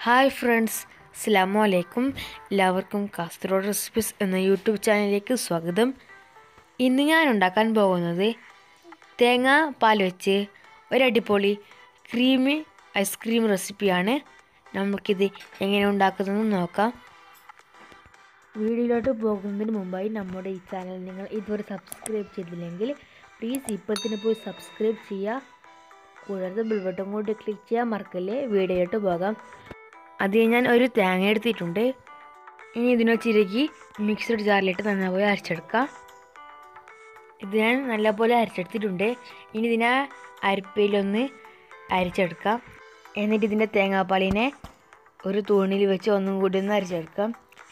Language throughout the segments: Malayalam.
ഹായ് ഫ്രണ്ട്സ് അസ്സാമു അലൈക്കും എല്ലാവർക്കും കാസർഗോഡ് റെസിപ്പീസ് എന്ന യൂട്യൂബ് ചാനലിലേക്ക് സ്വാഗതം ഇന്ന് ഞാൻ ഉണ്ടാക്കാൻ പോകുന്നത് തേങ്ങ പാൽ വെച്ച് ഒരടിപൊളി ക്രീമി ഐസ്ക്രീം റെസിപ്പിയാണ് നമുക്കിത് എങ്ങനെ ഉണ്ടാക്കുന്നതെന്ന് നോക്കാം വീഡിയോയിലോട്ട് പോകുന്നതിന് മുമ്പായി നമ്മുടെ ഈ ചാനൽ നിങ്ങൾ ഇതുവരെ സബ്സ്ക്രൈബ് ചെയ്തില്ലെങ്കിൽ പ്ലീസ് ഇപ്പോൾ തന്നെ പോയി സബ്സ്ക്രൈബ് ചെയ്യുക കൂടാതെ ബിൽബട്ടൺ കൂടി ക്ലിക്ക് ചെയ്യാൻ മറക്കല്ലേ വീഡിയോയിലോട്ട് പോകാം അത് ഞാൻ ഒരു തേങ്ങ എടുത്തിട്ടുണ്ട് ഇനി ഇതിനെ ചിരകി മിക്സഡ് ജാറിലിട്ട് നന്നായി അരച്ചെടുക്കാം ഇത് ഞാൻ നല്ലപോലെ അരച്ചെടുത്തിട്ടുണ്ട് ഇനി ഇതിനെ അരിപ്പയിലൊന്ന് അരച്ചെടുക്കാം എന്നിട്ട് ഇതിൻ്റെ തേങ്ങാപ്പാലിനെ ഒരു തൂണിൽ വെച്ച് ഒന്നും കൂടി ഒന്ന് അരച്ചെടുക്കാം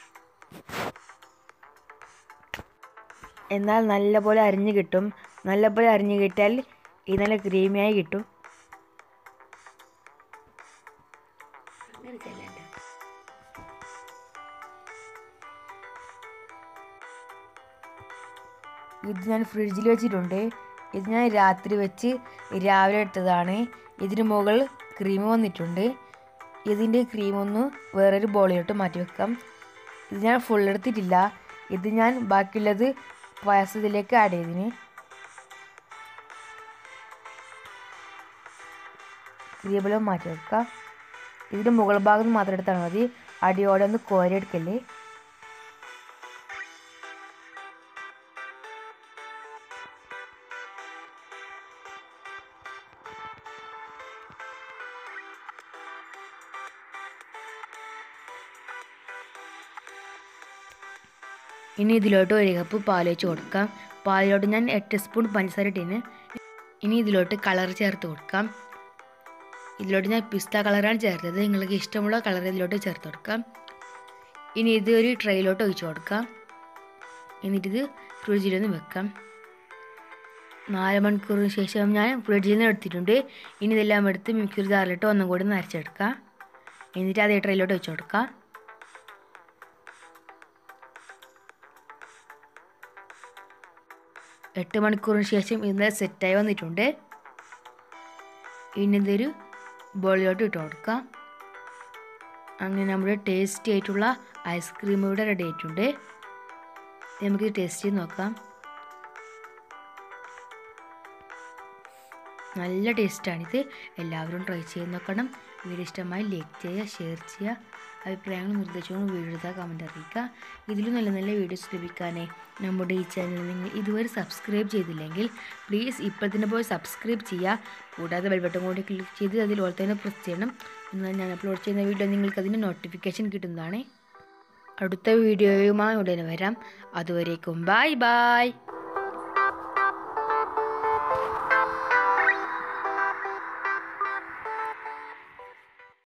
എന്നാൽ നല്ലപോലെ അരിഞ്ഞ് കിട്ടും നല്ലപോലെ അരിഞ്ഞ് കിട്ടിയാൽ ഇത് നല്ല ക്രീമിയായി കിട്ടും ഇത് ഞാൻ ഫ്രിഡ്ജിൽ വെച്ചിട്ടുണ്ട് ഇത് ഞാൻ രാത്രി വെച്ച് രാവിലെ എടുത്തതാണ് ഇതിന് മുകൾ ക്രീം വന്നിട്ടുണ്ട് ഇതിൻ്റെ ക്രീം ഒന്ന് വേറൊരു ബോളിലോട്ട് മാറ്റി വെക്കാം ഇത് ഞാൻ ഫുൾ എടുത്തിട്ടില്ല ഇത് ഞാൻ ബാക്കിയുള്ളത് പായസത്തിലേക്ക് ആഡ് ചെയ്തിന് ക്രീമെല്ലാം മാറ്റി വെക്കാം ഇതിൻ്റെ മുകൾ ഭാഗം മാത്രം എടുത്താൽ മതി അടിയോടെ ഒന്ന് കോരിയെടുക്കല്ലേ ഇനി ഇതിലോട്ട് ഒരു കപ്പ് പാൽ വെച്ച് കൊടുക്കാം പാലിലോട്ട് ഞാൻ എട്ട് സ്പൂൺ പഞ്ചസാര ഇട്ടിന് ഇനി ഇതിലോട്ട് കളർ ചേർത്ത് കൊടുക്കാം ഇതിലോട്ട് ഞാൻ പിസ്ത കളറാണ് ചേർത്തത് നിങ്ങൾക്ക് ഇഷ്ടമുള്ള കളർ ഇതിലോട്ട് ചേർത്ത് കൊടുക്കാം ഇനി ഇത് ഒരു ട്രെയിലോട്ട് ഒഴിച്ച് കൊടുക്കാം എന്നിട്ടിത് ഫ്രിഡ്ജിലൊന്ന് വെക്കാം നാല് മണിക്കൂറിന് ശേഷം ഞാൻ ഫ്രിഡ്ജിൽ നിന്ന് എടുത്തിട്ടുണ്ട് ഇനി ഇതെല്ലാം എടുത്ത് മിക്സർ ജാറിലിട്ട് ഒന്നും കൂടി നരച്ചെടുക്കാം എന്നിട്ട് അതേ ട്രെയിലോട്ട് വെച്ച് കൊടുക്കാം എട്ട് മണിക്കൂറിന് ശേഷം ഇന്നലെ സെറ്റായി വന്നിട്ടുണ്ട് ഇനി ഇതൊരു ബോളിലോട്ട് ഇട്ട് കൊടുക്കാം അങ്ങനെ നമ്മുടെ ടേസ്റ്റി ആയിട്ടുള്ള ഐസ്ക്രീം ഇവിടെ റെഡി ആയിട്ടുണ്ട് നമുക്ക് ടേസ്റ്റ് ചെയ്ത് നോക്കാം നല്ല ടേസ്റ്റാണിത് എല്ലാവരും ട്രൈ ചെയ്ത് നോക്കണം വീഡിയോ ഇഷ്ടമായി ലൈക്ക് ചെയ്യുക ഷെയർ ചെയ്യുക അഭിപ്രായങ്ങളും നിർദ്ദേശങ്ങളും വീഡിയോ കമൻറ്റ് അറിയിക്കുക ഇതിലും നല്ല നല്ല വീഡിയോസ് ലഭിക്കാനേ നമ്മുടെ ഈ ചാനൽ നിങ്ങൾ ഇതുവരെ സബ്സ്ക്രൈബ് ചെയ്തില്ലെങ്കിൽ പ്ലീസ് ഇപ്പോൾ തന്നെ പോയി സബ്സ്ക്രൈബ് ചെയ്യുക കൂടാതെ ബെൽബട്ടൺ കൂടി ക്ലിക്ക് ചെയ്ത് അതിൽ ഓൾ തന്നെ പ്രസ് ചെയ്യണം എന്നാൽ ഞാൻ അപ്ലോഡ് ചെയ്യുന്ന വീഡിയോ നിങ്ങൾക്ക് അതിൻ്റെ നോട്ടിഫിക്കേഷൻ കിട്ടുന്നതാണ് അടുത്ത വീഡിയോയുമായി ഉടനെ വരാം അതുവരേക്കും ബായ് ബായ്